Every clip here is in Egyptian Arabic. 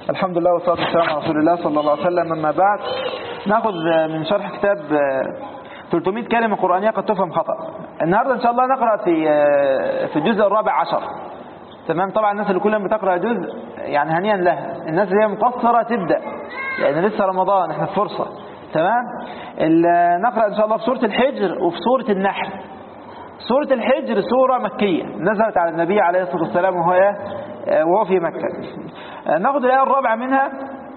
الحمد لله والصلاة والسلام على رسول الله صلى الله عليه وسلم أما بعد ناخذ من شرح كتاب 300 كلمة قرآنية قد تفهم خطأ النهاردة إن شاء الله نقرأ في في الجزء الرابع عشر تمام طبعا الناس اللي كل يوم بتقرأ جزء يعني هنيئا لها الناس اللي هي مقصرة تبدأ لأن لسه رمضان احنا في فرصة تمام نقرأ إن شاء الله في سورة الحجر وفي سورة النحل سورة الحجر سورة مكية نزلت على النبي عليه الصلاة والسلام وهو وهو في مكة ناخذ الآية الرابعة منها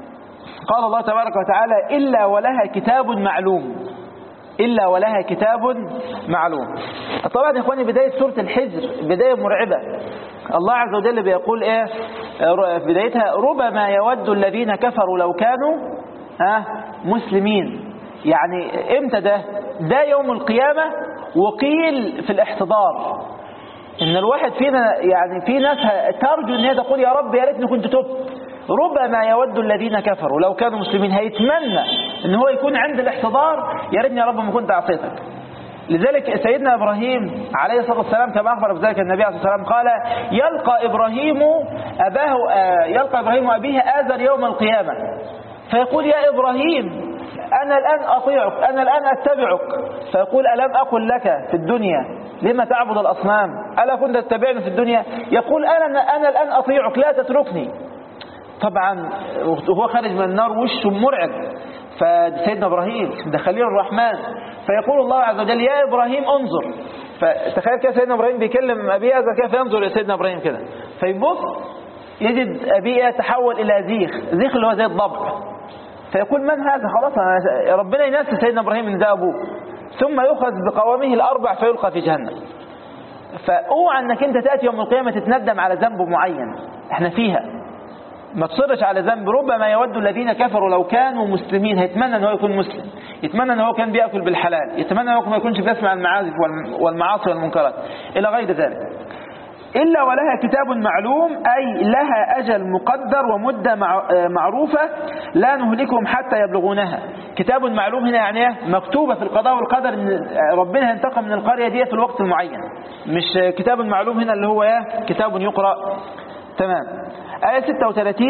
قال الله تبارك وتعالى إلا ولها كتاب معلوم إلا ولها كتاب معلوم طبعا يا إخواني بداية سورة الحجر بداية مرعبة الله عز وجل بيقول إيه في بدايتها ربما يود الذين كفروا لو كانوا ها مسلمين يعني امتى ده ده يوم القيامة وقيل في الاحتضار ان الواحد فينا يعني في ناس ترجو ان هي تقول يا رب يا ريتني كنت تبت ربما يود الذين كفروا لو كانوا مسلمين هيتمنى ان هو يكون عند الاحتضار يا ريتني يا رب ما كنت عصيتك لذلك سيدنا ابراهيم عليه الصلاه والسلام كما اخبر بذلك النبي عليه الصلاه والسلام قال يلقى ابراهيم اباه يلقى ابراهيم ابيه اذر يوم القيامه فيقول يا ابراهيم أنا الآن أطيعك أنا الآن أتبعك فيقول ألم أقل لك في الدنيا لما تعبد الأصنام ألا كنت تتبعني في الدنيا يقول أنا, أنا الآن أطيعك لا تتركني طبعا وهو خارج من النار وشه مرعب فسيدنا إبراهيم ده خليل الرحمن فيقول الله عز وجل يا إبراهيم انظر فتخيل كيف سيدنا إبراهيم بيكلم أبيه كيف ينظر لسيدنا إبراهيم كده فيبص يجد أبيه يتحول إلى زيخ زيخ اللي هو زي الضبع فيقول من هذا خلاص ربنا ينسى سيدنا إبراهيم ان ده أبوه ثم يؤخذ بقوامه الأربع فيلقى في جهنم فاوعى انك انت تأتي يوم القيامة تتندم على ذنب معين احنا فيها ما تصرش على ذنب ربما يود الذين كفروا لو كانوا مسلمين هيتمنى ان هو يكون مسلم يتمنى ان هو كان بيأكل بالحلال يتمنى ان هو ما يكونش بيسمع المعازف والمعاصي والمنكرات الى غير ذلك إلا ولها كتاب معلوم أي لها أجل مقدر ومدة معروفة لا نهلكهم حتى يبلغونها كتاب معلوم هنا يعني مكتوبة في القضاء والقدر أن ربنا ينتقم من القرية دي في الوقت المعين مش كتاب معلوم هنا اللي هو كتاب يقرأ تمام آية 36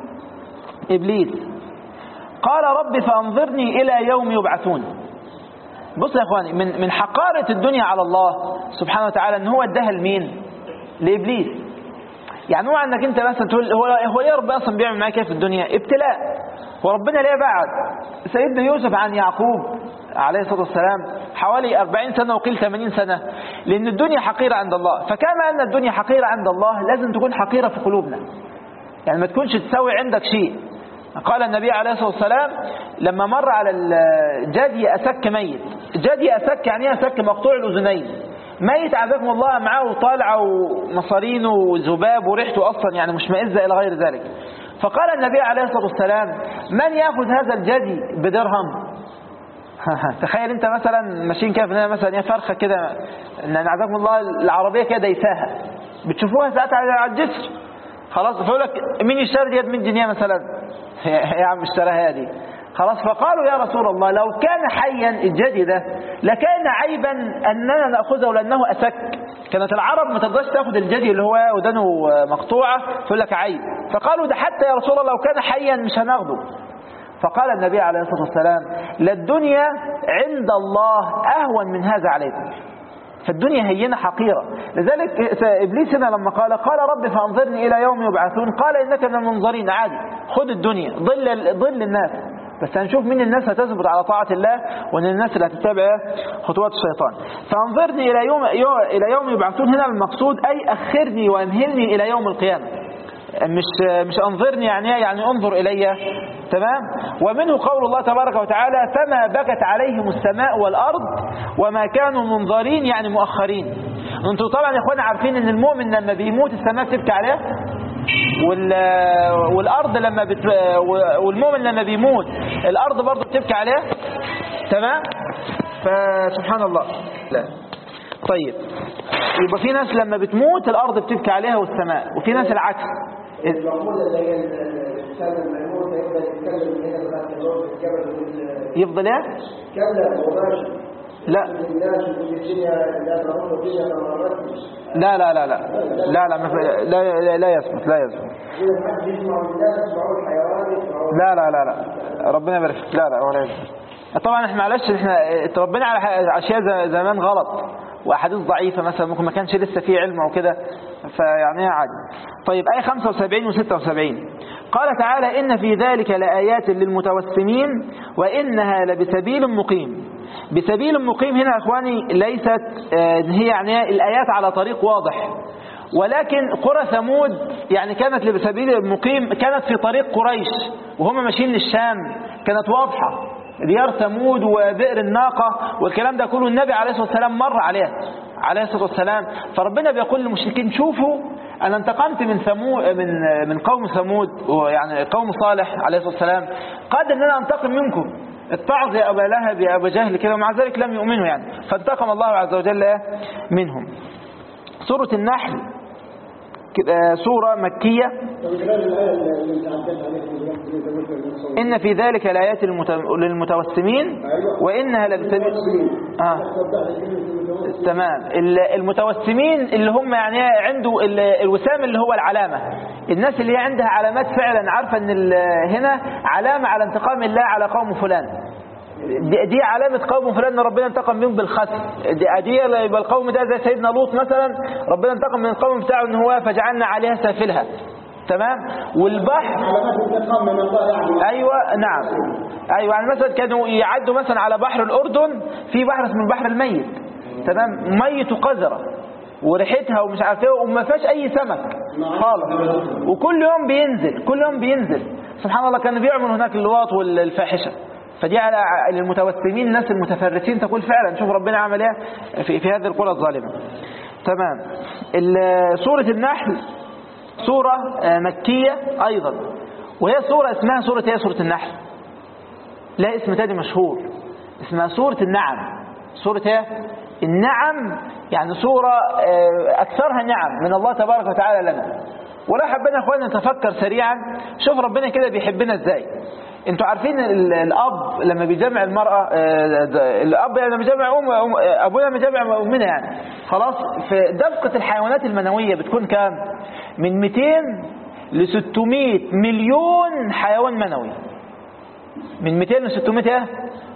إبليس قال رب فأنظرني إلى يوم يبعثون بص يا إخواني من من حقارة الدنيا على الله سبحانه وتعالى أن هو اداها لمين لإبليس يعني هو انك انت مثلا تقول هو هو ليه ربنا اصلا بيعمل معاك في الدنيا ابتلاء وربنا ليه بعد سيدنا يوسف عن يعقوب عليه الصلاه والسلام حوالي 40 سنه وقيل 80 سنه لان الدنيا حقيره عند الله فكما ان الدنيا حقيره عند الله لازم تكون حقيره في قلوبنا يعني ما تكونش تساوي عندك شيء قال النبي عليه الصلاه والسلام لما مر على الجدي اسك ميت جدي اسك يعني اسك مقطوع الاذنين ميت عزكم الله معاه طالعة ومصارينه وذباب وريحته أصلا يعني مش مئزة إلى غير ذلك فقال النبي عليه الصلاة والسلام من يأخذ هذا الجدي بدرهم تخيل انت مثلا ماشيين كده في مثلا يا فرخه كده ان عزكم الله العربيه كده دايساها بتشوفوها ساعات على الجسر خلاص فيقول لك مين يشتري ديت 100 جنيه مثلا يا عم اشتراها دي خلاص فقالوا يا رسول الله لو كان حيا الجدي ده لكان عيبا أننا نأخذه لأنه أسك كانت العرب ما تقدرش تاخد الجدي اللي هو ودانه مقطوعة تقول لك عيب فقالوا ده حتى يا رسول الله لو كان حيا مش هناخده فقال النبي عليه الصلاة والسلام للدنيا عند الله أهون من هذا عليكم فالدنيا هينة حقيرة لذلك إبليس هنا لما قال قال رب فانظرني إلى يوم يبعثون قال إنك من المنظرين عادي خد الدنيا ضل, ضل الناس بس هنشوف مين الناس هتثبت على طاعة الله ومن الناس اللي هتتبع خطوات الشيطان فانظرني إلى يوم, إلى يوم يبعثون هنا المقصود أي أخرني وأمهلني إلى يوم القيامة مش مش انظرني يعني يعني انظر إلي تمام ومنه قول الله تبارك وتعالى فما بكت عليهم السماء والأرض وما كانوا منظرين يعني مؤخرين انتوا طبعا يا اخوانا عارفين ان المؤمن لما بيموت السماء بتبكي عليه والارض لما بت... والمؤمن لما بيموت الارض برضه بتبكي عليه تمام فسبحان الله لا طيب يبقى في ناس لما بتموت الارض بتبكي عليها والسماء وفي ناس العكس يفضل يفضل ايه كلا وماشي لا لا لا لا لا لا لا ما في- لا لا, لا يثبت لا يثبت لا لا لا لا ربنا يبارك فيك. لا لا ولا يثبت طبعا احنا معلش احنا اتربينا على ح- اشياء ز- زمان غلط واحاديث ضعيفه مثلا ممكن ما كانش لسه فيه علم او كده فيعني هي عادي طيب ايه 75 و76 قال تعالى ان في ذلك لايات للمتوسمين وانها لبسبيل مقيم بسبيل مقيم هنا يا اخواني ليست آه، هي يعني الايات على طريق واضح ولكن قرى ثمود يعني كانت لسبيل مقيم كانت في طريق قريش وهم ماشيين للشام كانت واضحة ديار ثمود وبئر الناقة والكلام ده كله النبي عليه الصلاة والسلام مر عليها عليه الصلاة والسلام فربنا بيقول للمشركين شوفوا أنا انتقمت من ثمود من من قوم ثمود يعني قوم صالح عليه الصلاة والسلام قادر أن أنا أنتقم منكم اتعظ يا أبا لهب يا أبا جهل كده ومع ذلك لم يؤمنوا يعني فانتقم الله عز وجل منهم سورة النحل كده سورة مكية إن في ذلك الآيات للمت- للمتوسمين وإنها لبسبيل آه. تمام ال- المتوسمين اللي هم يعني عنده ال- الوسام اللي هو العلامة الناس اللي هي عندها علامات فعلا عارفة ان ال- هنا علامة على انتقام الله على قوم فلان دي, دي علامة قوم فلان ان ربنا انتقم منهم بالخسف دي, دي يبقى القوم ده زي سيدنا لوط مثلا ربنا انتقم من القوم بتاعه ان هو فجعلنا عليها سافلها تمام والبحر ايوه نعم ايوه يعني مثلا كانوا يعدوا مثلا على بحر الاردن في بحر اسمه البحر الميت تمام ميت وقذره وريحتها ومش عارف ايه وما فيهاش اي سمك خالص وكل يوم بينزل كل يوم بينزل سبحان الله كانوا بيعملوا هناك اللواط والفاحشه فدي على للمتوسمين الناس المتفرسين تقول فعلا شوف ربنا عمل ايه في, في هذه القرى الظالمه تمام ال- سوره النحل سورة آه، مكية أيضا وهي سورة اسمها سورة هي سورة النحل لا اسم تاني مشهور اسمها سورة النعم سورة ايه النعم يعني سورة آه، أكثرها نعم من الله تبارك وتعالى لنا ولا حبينا اخوانا نتفكر سريعا شوف ربنا كده بيحبنا ازاي انتوا عارفين ال- الاب لما بيجمع المرأة آه، ده- الاب يعني لما بيجمع أم أم- آه، ابونا لما بيجمع امنا يعني خلاص في دفقة الحيوانات المنوية بتكون كام من 200 ل 600 مليون حيوان منوي من 200 ل 600 ايه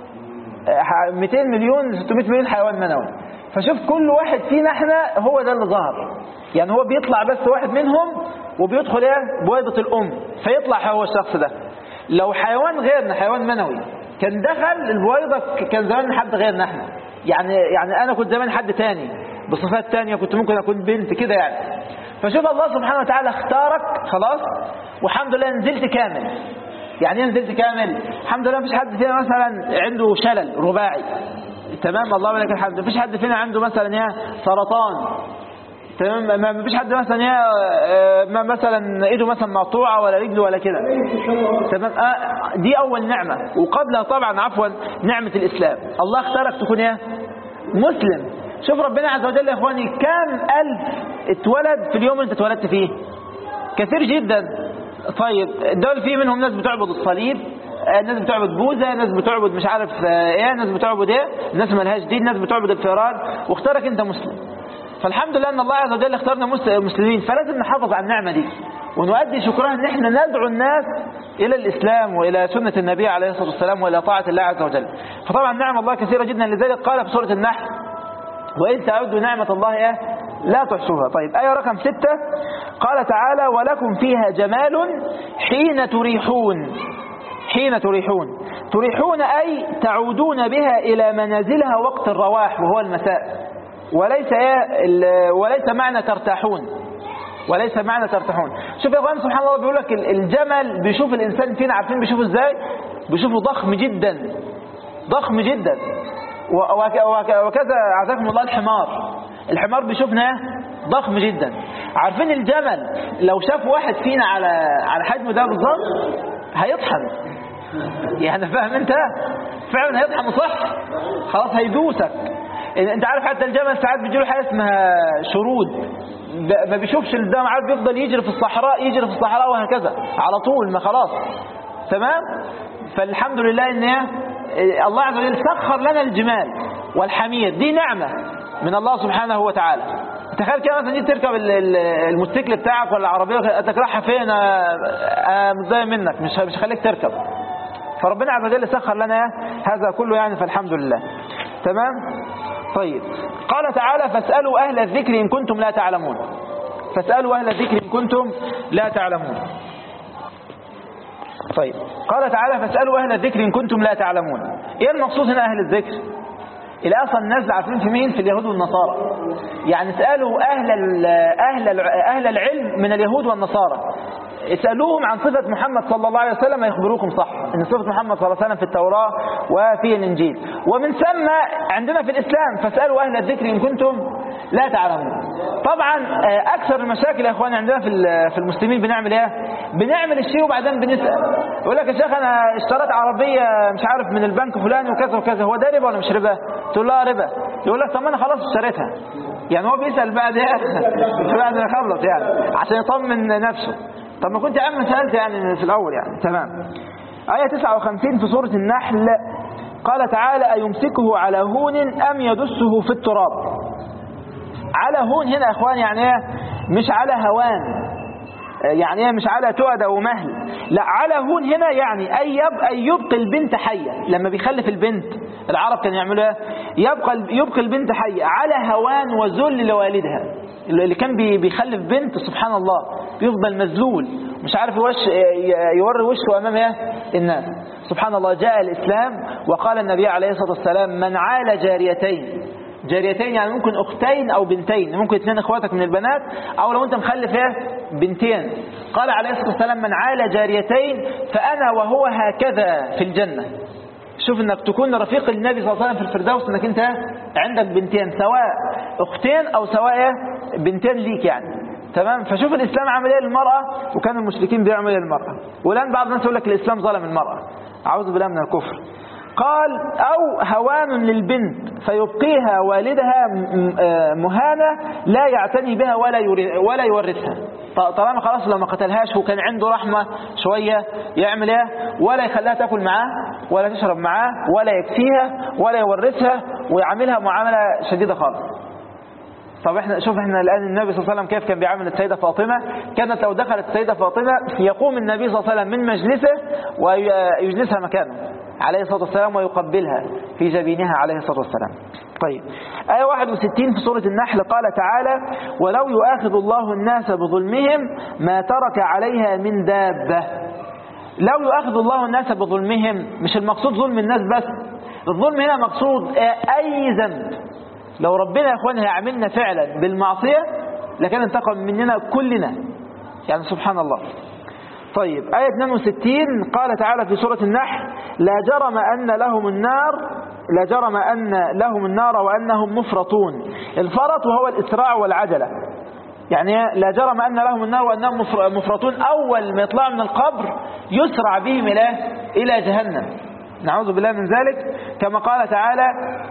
ح- 200 مليون 600 مليون حيوان منوي فشوف كل واحد فينا احنا هو ده اللي ظهر يعني هو بيطلع بس واحد منهم وبيدخل ايه بويضة الام فيطلع هو الشخص ده لو حيوان غيرنا حيوان منوي كان دخل البويضة ك- كان زمان حد غيرنا احنا يعني يعني انا كنت زمان حد تاني بصفات تانية كنت ممكن اكون بنت كده يعني فشوف الله سبحانه وتعالى اختارك خلاص والحمد لله نزلت كامل يعني ايه نزلت كامل الحمد لله مفيش حد فينا مثلا عنده شلل رباعي تمام الله ولك الحمد مفيش حد فينا عنده مثلا يا سرطان تمام ما- ما فيش حد مثلا يا آه، ما مثلا ايده مثلا مقطوعه ولا رجله ولا كده تمام آه، دي اول نعمه وقبلها طبعا عفوا نعمه الاسلام الله اختارك تكون ايه مسلم شوف ربنا عز وجل يا اخواني كام الف اتولد في اليوم اللي انت اتولدت فيه كثير جدا طيب دول في منهم ناس بتعبد الصليب آه، ناس بتعبد بوذا ناس بتعبد مش عارف آه، ايه ناس بتعبد ايه ناس ملهاش دين ناس بتعبد الفيران واختارك انت مسلم فالحمد لله ان الله عز وجل اختارنا مس- مسلمين فلازم نحافظ على النعمه دي ونؤدي شكرها ان احنا ندعو الناس الى الاسلام والى سنه النبي عليه الصلاه والسلام والى طاعه الله عز وجل فطبعا نعم الله كثيره جدا لذلك قال في سوره النحل وإن تعدوا نعمة الله إيه؟ لا تحصوها طيب آية رقم ستة قال تعالى ولكم فيها جمال حين تريحون حين تريحون تريحون أي تعودون بها إلى منازلها وقت الرواح وهو المساء وليس إيه ال- وليس معنى ترتاحون وليس معنى ترتاحون شوف يا اخوان سبحان الله بيقول لك ال- الجمل بيشوف الانسان فينا عارفين بيشوفه ازاي بيشوفه ضخم جدا ضخم جدا و- وك- وك- وكذا عزاكم الله الحمار الحمار بيشوفنا إيه؟ ضخم جدا عارفين الجمل لو شاف واحد فينا على على حجمه ده بالظبط هيطحن يعني فاهم انت فعلا هيطحن صح خلاص هيدوسك انت عارف حتى الجمل ساعات بيجيله حاجه اسمها شرود ب- ما بيشوفش الدم عارف بيفضل يجري في الصحراء يجري في الصحراء وهكذا على طول ما خلاص تمام فالحمد لله ان إيه؟ الله عز وجل سخر لنا الجمال والحمير دي نعمة من الله سبحانه وتعالى تخيل كده مثلا دي تركب ال- ال- الموتوسيكل بتاعك ولا العربية تكرهها فين آه، آه، متضايق منك مش مش هخليك تركب فربنا عز وجل سخر لنا هذا كله يعني فالحمد لله تمام طيب قال تعالى فاسألوا أهل الذكر إن كنتم لا تعلمون فاسألوا أهل الذكر إن كنتم لا تعلمون طيب قال تعالى فاسألوا أهل الذكر إن كنتم لا تعلمون إيه المقصود هنا أهل الذكر الأصل الناس عارفين في مين في اليهود والنصارى يعني اسألوا أهل, ال- أهل, ال- أهل العلم من اليهود والنصارى اسألوهم عن صفة محمد صلى الله عليه وسلم يخبروكم صح ان صفة محمد صلى الله عليه وسلم في التوراة وفي الإنجيل ومن ثم عندنا في الإسلام فاسألوا أهل الذكر إن كنتم لا تعلمون طبعا آه، أكثر المشاكل يا إخواني عندنا في ال- في المسلمين بنعمل إيه بنعمل الشيء وبعدين بنسأل يقول لك يا شيخ أنا اشتريت عربية مش عارف من البنك فلاني وكذا وكذا هو ده ربا ولا مش ربا تقول له ربا يقول لك طب ما أنا خلاص اشتريتها يعني هو بيسأل بعد إيه بعد ما يخلص يعني عشان يطمن نفسه طب ما كنت يا عم سألت يعني في الأول يعني تمام آية 59 في سورة النحل قال تعالى أيمسكه على هون أم يدسه في التراب على هون هنا يا اخوان يعني ايه مش على هوان يعني ايه مش على تؤدى ومهل لا على هون هنا يعني أي يب أي يبقي البنت حية لما بيخلف البنت العرب كانوا يعملوا ايه يبقى يبقي البنت حية على هوان وذل لوالدها اللي كان بي- بيخلف بنت سبحان الله يفضل مذلول مش عارف يوش يوري وشه امام ايه الناس سبحان الله جاء الاسلام وقال النبي عليه الصلاه والسلام من عال جاريتين جاريتين يعني ممكن اختين او بنتين ممكن اثنين اخواتك من البنات او لو انت مخلف ايه بنتين قال عليه الصلاه والسلام من عال جاريتين فانا وهو هكذا في الجنه شوف انك تكون رفيق النبي صلى الله عليه وسلم في الفردوس انك انت عندك بنتين سواء اختين او سواء إيه؟ بنتين ليك يعني تمام فشوف الاسلام عمل ايه للمراه وكان المشركين بيعملوا ايه للمراه والان بعض الناس يقول لك الاسلام ظلم المراه اعوذ بالله من الكفر قال أو هوان للبنت فيبقيها والدها م- آه مهانة لا يعتني بها ولا يوري- ولا يورثها ط- طالما خلاص لو ما قتلهاش وكان عنده رحمة شوية يعمل ايه ولا يخليها تاكل معاه ولا تشرب معاه ولا يكفيها ولا يورثها ويعاملها معاملة شديدة خالص طب احنا شوف احنا الان النبي صلى الله عليه وسلم كيف كان بيعامل السيده فاطمه كانت لو دخلت السيده فاطمه يقوم النبي صلى الله عليه وسلم من مجلسه ويجلسها مكانه عليه الصلاه والسلام ويقبلها في جبينها عليه الصلاه والسلام طيب آية 61 في سورة النحل قال تعالى ولو يؤاخذ الله الناس بظلمهم ما ترك عليها من دابة لو يؤاخذ الله الناس بظلمهم مش المقصود ظلم الناس بس الظلم هنا مقصود أي ذنب لو ربنا يا اخوان هيعملنا فعلا بالمعصية لكان انتقم مننا كلنا يعني سبحان الله طيب آية 62 قال تعالى في سورة النحل لا جرم أن لهم النار لا جرم أن لهم النار وأنهم مفرطون الفرط وهو الإسراع والعجلة يعني لا جرم أن لهم النار وأنهم مفر- مفرطون أول ما يطلعوا من القبر يسرع بهم إلى إلى جهنم نعوذ بالله من ذلك كما قال تعالى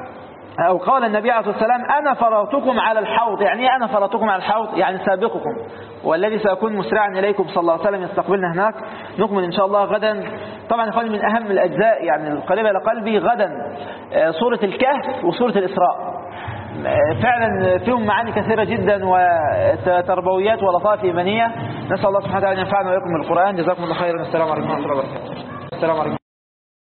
أو قال النبي عليه الصلاة والسلام أنا فرطكم على الحوض يعني إيه أنا فرطكم على الحوض يعني سابقكم والذي سيكون مسرعا إليكم صلى الله عليه وسلم يستقبلنا هناك نكمل إن شاء الله غدا طبعا يا إخواني من أهم الأجزاء يعني القريبة إلى قلبي غدا آه، سورة الكهف وسورة الإسراء آه، فعلا فيهم معاني كثيرة جدا وتربويات ولطائف إيمانية نسأل الله سبحانه وتعالى أن ينفعنا ويكم بالقرآن جزاكم الله خيرا السلام عليكم ورحمة الله وبركاته السلام عليكم